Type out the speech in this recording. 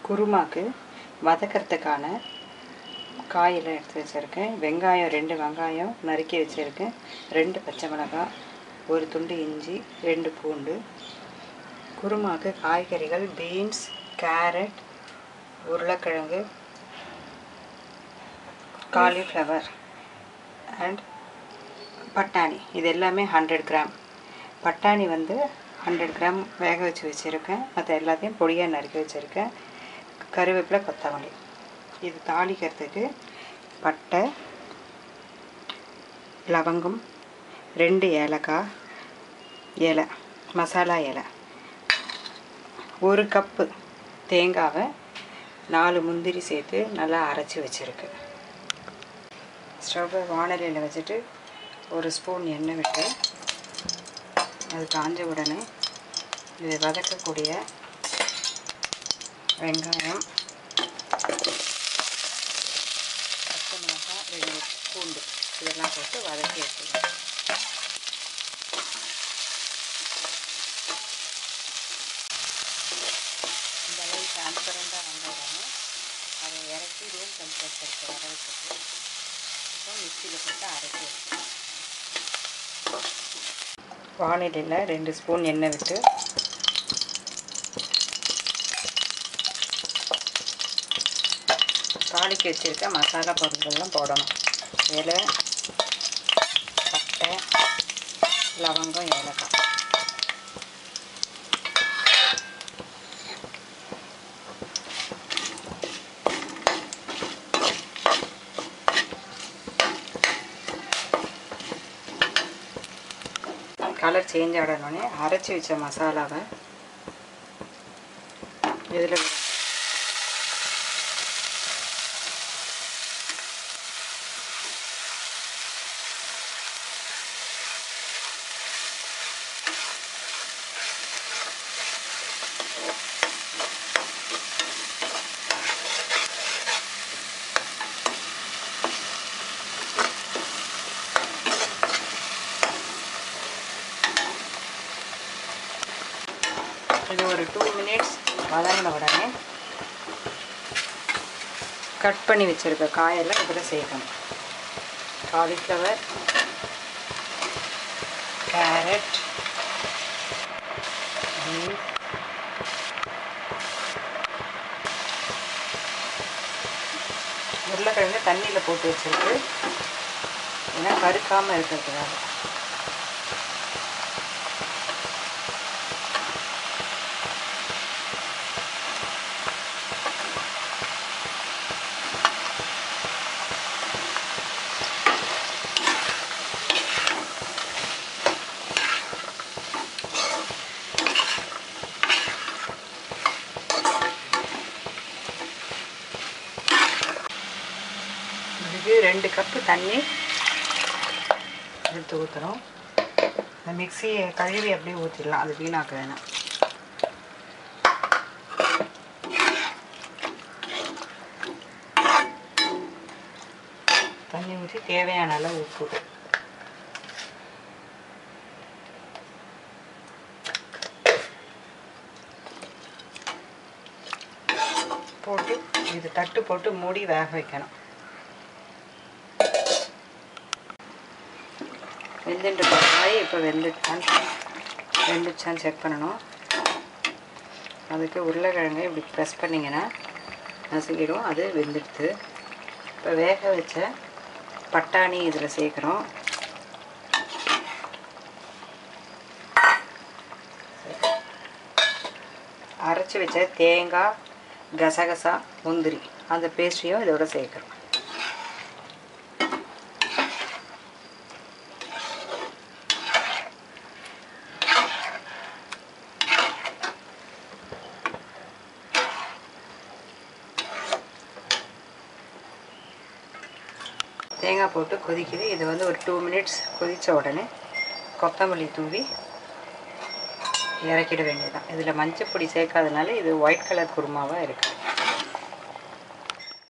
குருமாக்கு வதக்கிறதுக்கான காயெல்லாம் எடுத்து வச்சுருக்கேன் வெங்காயம் ரெண்டு வெங்காயம் நறுக்கி வச்சுருக்கேன் ரெண்டு பச்சை மிளகாய் ஒரு துண்டு இஞ்சி ரெண்டு பூண்டு குருமாக்கு காய்கறிகள் பீன்ஸ் கேரட் உருளைக்கிழங்கு காலிஃப்ளவர் அண்ட் பட்டாணி இது எல்லாமே ஹண்ட்ரட் கிராம் பட்டாணி வந்து ஹண்ட்ரட் கிராம் வேக வச்சு வச்சுருக்கேன் மற்ற எல்லாத்தையும் பொடியாக நறுக்கி வச்சுருக்கேன் கருவேப்பிலை கொத்தமல்லி இது தாளிக்கிறதுக்கு பட்டை லவங்கம் ரெண்டு ஏலக்காய் இலை மசாலா இலை ஒரு கப்பு தேங்காவை நாலு முந்திரி சேர்த்து நல்லா அரைச்சி வச்சுருக்கு ஸ்டவ்வை வானலியில் வச்சுட்டு ஒரு ஸ்பூன் எண்ணெய் விட்டு அது காஞ்ச உடனே இது வதக்கக்கூடிய வெங்காயம் பச்சை மிளகாய் ரெண்டு பூண்டு இதெல்லாம் போட்டு வதக்கி வச்சுக்கலாம் இந்த அளவு டிரான்ஸ்பரண்டாக வந்தவுடனே அதை இறக்கி ரூம் டெம்பரேச்சருக்கு வர வச்சுட்டு அப்புறம் மிக்சியில் போட்டு அரைச்சி வச்சுக்கலாம் வானிலையில் ரெண்டு ஸ்பூன் எண்ணெய் விட்டு தாளிக்கு வச்சுருக்க மசாலா பொருட்கள்லாம் போடணும் இலை பட்டை லவங்கம் ஏலக்காய் கலர் சேஞ்ச் ஆடணுன்னே அரைச்சி வச்ச மசாலாவை இதில் விட இது ஒரு டூ மினிட்ஸ் வதங்கின உடனே கட் பண்ணி வச்சுருக்க காயெல்லாம் இதில் சேர்க்கணும் காலிஃப்ளவர் கேரட் பீன்ஸ் உருளைக்கிழங்கு தண்ணியில் போட்டு வச்சுருக்கு ஏன்னா கருக்காமல் இருக்கிறதுக்காக இதுக்கு ரெண்டு கப்பு தண்ணி எடுத்து ஊற்றுறோம் இந்த மிக்சியை கழுவி அப்படியே ஊற்றிடலாம் அது வீணாக்க வேணாம் தண்ணி ஊற்றி தேவையான அளவு உப்பு போட்டு இது தட்டு போட்டு மூடி வேக வைக்கணும் வெந்துட்டு காய் இப்போ வெந்துட்டான்னு வெந்துச்சான்னு செக் பண்ணணும் அதுக்கு உருளைக்கிழங்கு இப்படி ப்ரெஸ் பண்ணிங்கன்னா நசுக்கிடும் அது வெந்துடுது இப்போ வேக வச்ச பட்டாணி இதில் சேர்க்குறோம் அரைச்சி வச்ச தேங்காய் கசகசா முந்திரி அந்த பேஸ்ட்ரியும் இதோட சேர்க்குறோம் தேங்காய் போட்டு கொதிக்குது இது வந்து ஒரு டூ மினிட்ஸ் கொதித்த உடனே கொத்தமல்லி தூவி இறக்கிட வேண்டியதுதான் இதில் மஞ்சள் பொடி சேர்க்காதனால இது ஒயிட் கலர் குருமாவாக இருக்குது